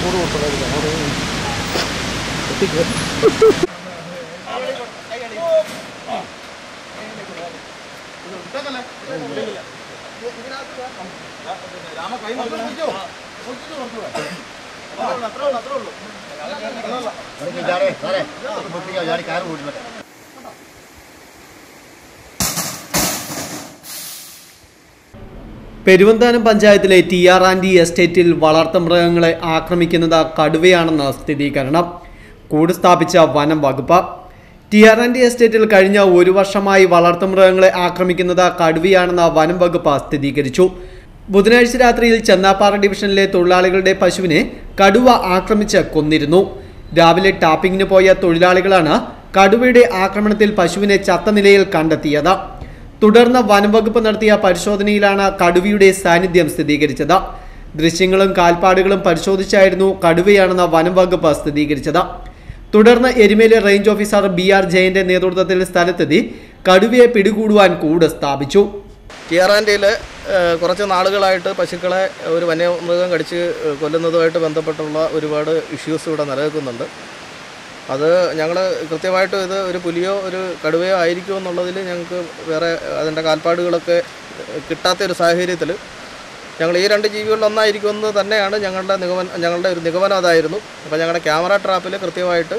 പെരുവന്താനം പഞ്ചായത്തിലെ T R Andy എസ്റ്റേറ്റിൽ വളർത്തുമൃഗങ്ങളെ ആക്രമിക്കുന്നത് കടുവയാണെന്ന സ്ഥിരീകരണം കൂട് സ്ഥാപിച്ച വനം വകുപ്പ് ടി ആർ ആൻഡി എസ്റ്റേറ്റിൽ കഴിഞ്ഞ ഒരു വർഷമായി വളർത്തുമൃഗങ്ങളെ ആക്രമിക്കുന്നത് കടുവയാണെന്ന വനം വകുപ്പ് സ്ഥിരീകരിച്ചു ബുധനാഴ്ച രാത്രിയിൽ ചെന്നാപ്പാറ ഡിവിഷനിലെ തൊഴിലാളികളുടെ പശുവിനെ കടുവ ആക്രമിച്ച് കൊന്നിരുന്നു രാവിലെ ടാപ്പിങ്ങിന് പോയ തൊഴിലാളികളാണ് കടുവയുടെ ആക്രമണത്തിൽ പശുവിനെ ചത്ത നിലയിൽ കണ്ടെത്തിയത് തുടർന്ന് വനംവകുപ്പ് നടത്തിയ പരിശോധനയിലാണ് കടുവയുടെ സാന്നിധ്യം സ്ഥിരീകരിച്ചത് ദൃശ്യങ്ങളും കാൽപ്പാടുകളും പരിശോധിച്ചായിരുന്നു കടുവയാണെന്ന് വനംവകുപ്പ് സ്ഥിരീകരിച്ചത് തുടർന്ന് Erumeli range officer B R ജയന്റെ നേതൃത്വത്തിൽ സ്ഥലത്തെത്തി കടുവയെ പിടികൂടുവാൻ കൂട് സ്ഥാപിച്ചു ടിയറാൻഡിയിൽ കുറച്ച് നാളുകളായിട്ട് പശുക്കളെ ഒരു വന്യമൃഗം കടിച്ച് കൊല്ലുന്നതുമായിട്ട് ബന്ധപ്പെട്ടുള്ള ഒരുപാട് ഇഷ്യൂസ് ഇവിടെ നിലനിൽക്കുന്നുണ്ട് അത് ഞങ്ങൾ കൃത്യമായിട്ടും ഇത് ഒരു പുലിയോ ഒരു കടുവയോ ആയിരിക്കുമോ എന്നുള്ളതിൽ ഞങ്ങൾക്ക് വേറെ അതിൻ്റെ കാൽപ്പാടുകളൊക്കെ കിട്ടാത്ത ഒരു സാഹചര്യത്തിൽ ഞങ്ങൾ ഈ രണ്ട് ജീവികളിൽ ഒന്നായിരിക്കുമെന്ന് തന്നെയാണ് ഞങ്ങളുടെ നിഗമനം ഞങ്ങളുടെ ഒരു നിഗമനം അതായിരുന്നു അപ്പോൾ ഞങ്ങളുടെ ക്യാമറ ട്രാപ്പിൽ കൃത്യമായിട്ട്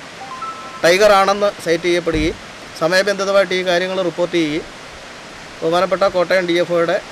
ടൈഗർ ആണെന്ന് സൈറ്റ് ചെയ്യപ്പെടുകയും സമയബന്ധിതമായിട്ട് ഈ കാര്യങ്ങൾ റിപ്പോർട്ട് ചെയ്യുകയും ബഹുമാനപ്പെട്ട കോട്ടയം ഡി എഫ് ഒയുടെ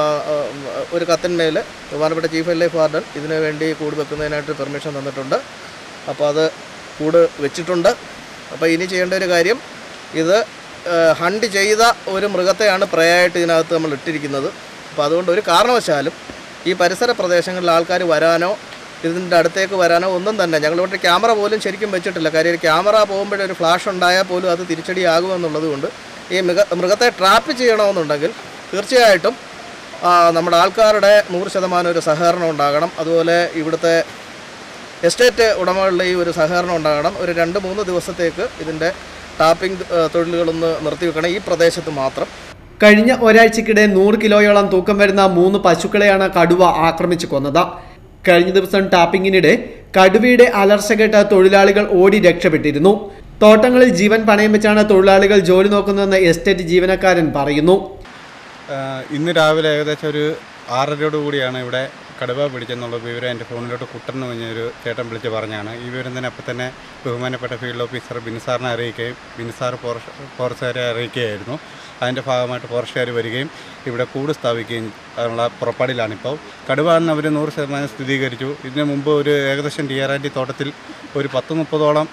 ഒരു കത്തിന്മേൽ ബഹുമാനപ്പെട്ട ചീഫ് വൈൽഡ് ലൈഫ് വാർഡൻ ഇതിനു വേണ്ടി കൂട് വെക്കുന്നതിനായിട്ട് പെർമിഷൻ തന്നിട്ടുണ്ട് അപ്പോൾ അത് കൂട് വെച്ചിട്ടുണ്ട് അപ്പോൾ ഇനി ചെയ്യേണ്ട ഒരു കാര്യം ഇത് ഹണ്ട് ചെയ്ത ഒരു മൃഗത്തെയാണ് പ്രയായിട്ട് ഇതിനകത്ത് നമ്മൾ ഇട്ടിരിക്കുന്നത് അപ്പോൾ അതുകൊണ്ട് ഒരു കാരണവശാലും ഈ പരിസര പ്രദേശങ്ങളിൽ ആൾക്കാർ വരാനോ ഇതിൻ്റെ അടുത്തേക്ക് വരാനോ ഒന്നും തന്നെ ഞങ്ങളിവിടെ ക്യാമറ പോലും ശരിക്കും വെച്ചിട്ടില്ല കാര്യം ഒരു ക്യാമറ പോകുമ്പോഴേ ഒരു ഫ്ലാഷ് ഉണ്ടായാൽ പോലും അത് തിരിച്ചടിയാകുമെന്നുള്ളത് കൊണ്ട് ഈ മൃഗ മൃഗത്തെ ട്രാപ്പ് ചെയ്യണമെന്നുണ്ടെങ്കിൽ തീർച്ചയായിട്ടും ആ, നമ്മുടെ ആൾക്കാരുടെ നൂറ് ശതമാനം ഒരു സഹകരണം ഉണ്ടാകണം അതുപോലെ ഇവിടുത്തെ എസ്റ്റേറ്റ് ഉടമകളുടെ ഈ ഒരു സഹകരണം ഉണ്ടാകണം ഒരു രണ്ട് മൂന്ന് ദിവസത്തേക്ക് ഇതിൻ്റെ ടാപ്പിംഗ് ഏ, തൊഴിലുകളൊന്ന് നിർത്തിവെക്കണം ഈ പ്രദേശത്ത് മാത്രം കഴിഞ്ഞ ഒരാഴ്ചക്കിടെ നൂറ് കിലോയോളം തൂക്കം വരുന്ന മൂന്ന് പശുക്കളെയാണ് കടുവ ആക്രമിച്ചു കൊന്നത് കഴിഞ്ഞ ദിവസം ടാപ്പിങ്ങിനിടെ കടുവയുടെ അലർച്ച കേട്ട് തൊഴിലാളികൾ ഓടി രക്ഷപ്പെട്ടിരുന്നു തോട്ടങ്ങളിൽ ജീവൻ പണയം വെച്ചാണ് തൊഴിലാളികൾ ജോലി നോക്കുന്നതെന്ന് എസ്റ്റേറ്റ് ജീവനക്കാരൻ പറയുന്നു ആഹ് ഇന്ന് രാവിലെ ഏകദേശം ഒരു ആറരയോട് കൂടിയാണ് ഇവിടെ കടുവ പിടിച്ചെന്നുള്ള വിവരം എൻ്റെ ഫോണിലോട്ട് കുട്ടൻ ഒരു ചേട്ടൻ വിളിച്ച് പറഞ്ഞാണ് ഈ വിവരം തന്നെ അപ്പം തന്നെ ബഹുമാനപ്പെട്ട ഫീൽഡ് ഓഫീസർ ബിൻസാറിനെ അറിയിക്കുകയും ബിൻസാർ ഫോറസ്റ്റ് ഫോറസ്റ്റുകാരെ അറിയിക്കുകയായിരുന്നു അതിൻ്റെ ഭാഗമായിട്ട് ഫോറസ്റ്റുകാർ വരികയും ഇവിടെ കൂട് സ്ഥാപിക്കുകയും ഉള്ള പുറപ്പാടിലാണിപ്പോൾ കടുവ എന്ന് അവർ നൂറ് ശതമാനം സ്ഥിരീകരിച്ചു ഇതിനു മുമ്പ് ഒരു ഏകദേശം ടി ആർ ആൻറ്റി തോട്ടത്തിൽ ഒരു പത്ത് മുപ്പതോളം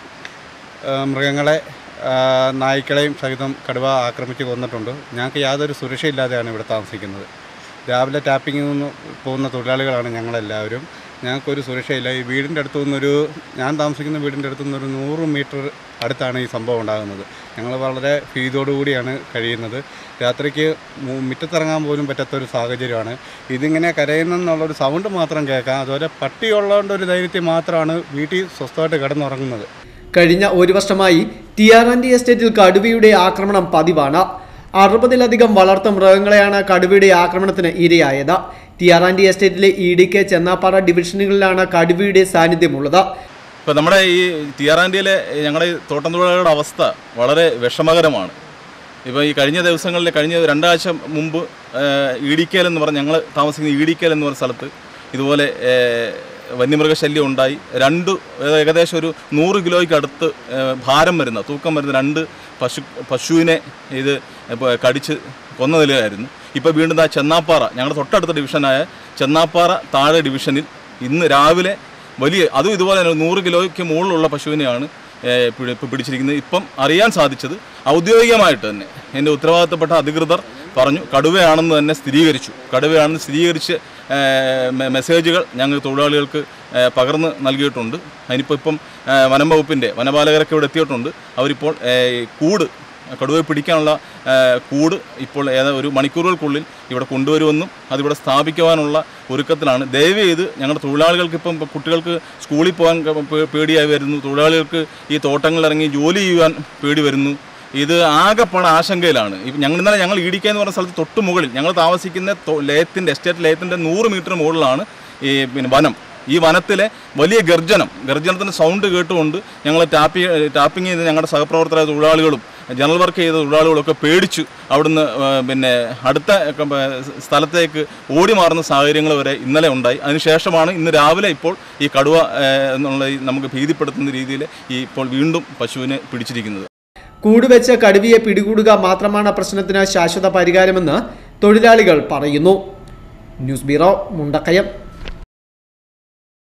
ആ, മൃഗങ്ങളെ ആ, നായ്ക്കളെയും സഹിതം കടുവ ആക്രമിച്ച് കൊന്നിട്ടുണ്ട് ഞങ്ങൾക്ക് യാതൊരു സുരക്ഷയില്ലാതെയാണ് ഇവിടെ താമസിക്കുന്നത് രാവിലെ ടാപ്പിങ്ങിൽ നിന്ന് പോകുന്ന തൊഴിലാളികളാണ് ഞങ്ങളെല്ലാവരും ഞങ്ങൾക്കൊരു സുരക്ഷയില്ല ഈ വീടിൻ്റെ അടുത്തു നിന്നൊരു ഞാൻ താമസിക്കുന്ന വീടിൻ്റെ അടുത്തു നിന്നൊരു നൂറ് മീറ്റർ അടുത്താണ് ഈ സംഭവം ഉണ്ടാകുന്നത് ഞങ്ങൾ വളരെ ഭീതിയോടുകൂടിയാണ് കഴിയുന്നത് രാത്രിക്ക് മു- മുറ്റത്തിറങ്ങാൻ പോലും പറ്റാത്തൊരു സാഹചര്യമാണ് ഇതിങ്ങനെ കരയുന്നെന്നുള്ളൊരു സൗണ്ട് മാത്രം കേൾക്കാം അതുപോലെ പട്ടി ഉള്ളതുകൊണ്ട് ഒരു ധൈര്യത്തിൽ മാത്രമാണ് വീട്ടിൽ സ്വസ്ഥമായിട്ട് കിടന്നുറങ്ങുന്നത് കഴിഞ്ഞ ഒരു വർഷമായി ടി ആർ ആൻഡ് എസ്റ്റേറ്റിൽ കടുവയുടെ ആക്രമണം പതിവാണ് അറുപതിലധികം വളർത്തു മൃഗങ്ങളെയാണ് കടുവയുടെ ആക്രമണത്തിന് ഇരയായത് ടി ആർ ആൻഡ് എസ്റ്റേറ്റിലെ ഇ ഡി കെ ചെന്നാപ്പാറ ഡിവിഷനുകളിലാണ് കടുവയുടെ സാന്നിധ്യമുള്ളത് ഇപ്പോൾ നമ്മുടെ ഈ തിയാറാൻഡിയിലെ ഞങ്ങളുടെ ഈ തോട്ടം തൊഴിലാളികളുടെ അവസ്ഥ വളരെ വിഷമകരമാണ് ഇപ്പോൾ ഈ കഴിഞ്ഞ ദിവസങ്ങളിൽ കഴിഞ്ഞ രണ്ടാഴ്ച മുമ്പ് ഇടിക്കൽ എന്ന് പറഞ്ഞ് ഞങ്ങൾ താമസിക്കുന്ന ഇടിക്കൽ എന്ന് പറഞ്ഞ സ്ഥലത്ത് ഇതുപോലെ ഏഹ്, വന്യമൃഗശല്യം ഉണ്ടായി രണ്ട് ഏകദേശം ഒരു നൂറ് കിലോയ്ക്ക് അടുത്ത് ഏഹ്, ഭാരം വരുന്ന തൂക്കം വരുന്ന രണ്ട് പശു പശുവിനെ ഇത് ഇപ്പോൾ കടിച്ച് കൊന്ന നിലയായിരുന്നു ഇപ്പോൾ വീണ്ടും ആ ചെന്നാപ്പാറ ഞങ്ങളുടെ തൊട്ടടുത്ത ഡിവിഷനായ ചെന്നാപ്പാറ താഴെ ഡിവിഷനിൽ ഇന്ന് രാവിലെ വലിയ അതും ഇതുപോലെ തന്നെ നൂറ് കിലോയ്ക്ക് മുകളിലുള്ള പശുവിനെയാണ് ഏഹ്, പിടി- ഇപ്പം പിടിച്ചിരിക്കുന്നത് ഇപ്പം അറിയാൻ സാധിച്ചത് ഔദ്യോഗികമായിട്ട് തന്നെ എൻ്റെ ഉത്തരവാദിത്തപ്പെട്ട അധികൃതർ പറഞ്ഞു കടുവയാണെന്ന് തന്നെ സ്ഥിരീകരിച്ചു കടുവയാണെന്ന് സ്ഥിരീകരിച്ച് ഏഹ്, മെ- മെസ്സേജുകൾ ഞങ്ങൾ തൊഴിലാളികൾക്ക് ഏഹ്, പകർന്ന് നൽകിയിട്ടുണ്ട് അതിനിപ്പോൾ ഇപ്പം ഏഹ്, വനം വകുപ്പിൻ്റെ വനപാലകരൊക്കെ ഇവിടെ എത്തിയിട്ടുണ്ട് അവരിപ്പോൾ ഏഹ്, കൂട് കടുവയെ പിടിക്കാനുള്ള ഏഹ്, കൂട് ഇപ്പോൾ ഏതാ ഒരു മണിക്കൂറുകൾക്കുള്ളിൽ ഇവിടെ കൊണ്ടുവരുമെന്നും അതിവിടെ സ്ഥാപിക്കുവാനുള്ള ഒരുക്കത്തിലാണ് ദയവ് ചെയ്ത് ഞങ്ങളുടെ തൊഴിലാളികൾക്ക് ഇപ്പം ഇപ്പം കുട്ടികൾക്ക് സ്കൂളിൽ പോകാൻ ക- പേ- പേടിയായി വരുന്നു തൊഴിലാളികൾക്ക് ഈ തോട്ടങ്ങളിൽ ഇറങ്ങി ജോലി ചെയ്യുവാൻ പേടി വരുന്നു ഇത് ആകെപ്പാടെ ആശങ്കയിലാണ് ഇപ്പം ഞങ്ങൾ ഇന്നലെ ഞങ്ങൾ ഇടിക്കുക എന്ന് പറഞ്ഞ സ്ഥലത്ത് തൊട്ട് മുകളിൽ ഞങ്ങൾ താമസിക്കുന്ന തൊ- ലയത്തിൻ്റെ എസ്റ്റേറ്റ് ലയത്തിൻ്റെ നൂറ് മീറ്റർ മുകളിലാണ് ഈ പിന്നെ വനം ഈ വനത്തിലെ വലിയ ഗർജനം ഗർജനത്തിൻ്റെ സൗണ്ട് കേട്ടുകൊണ്ട് ഞങ്ങൾ ടാപ്പി ടാപ്പിംഗ് ചെയ്ത് ഞങ്ങളുടെ സഹപ്രവർത്തകരായ തൊഴിലാളികളും ജനറൽ വർക്ക് ചെയ്ത തൊഴിലാളികളൊക്കെ പേടിച്ചു അവിടുന്ന് ആ, പിന്നെ അടുത്ത ക- പ- സ്ഥലത്തേക്ക് ഓടി മാറുന്ന സാഹചര്യങ്ങൾ വരെ ഇന്നലെ ഉണ്ടായി അതിനുശേഷമാണ് ഇന്ന് രാവിലെ ഇപ്പോൾ ഈ കടുവ ആ, എന്നുള്ള ഈ നമുക്ക് ഭീതിപ്പെടുത്തുന്ന രീതിയിൽ ഈ ഇപ്പോൾ വീണ്ടും പശുവിനെ പിടിച്ചിരിക്കുന്നത് കൂടുവെച്ച കടുവയെ പിടികൂടുക മാത്രമാണ് പ്രശ്നത്തിന് ശാശ്വത പരിഹാരമെന്ന് തൊഴിലാളികൾ പറയുന്നു ന്യൂസ് ബ്യൂറോ മുണ്ടക്കയം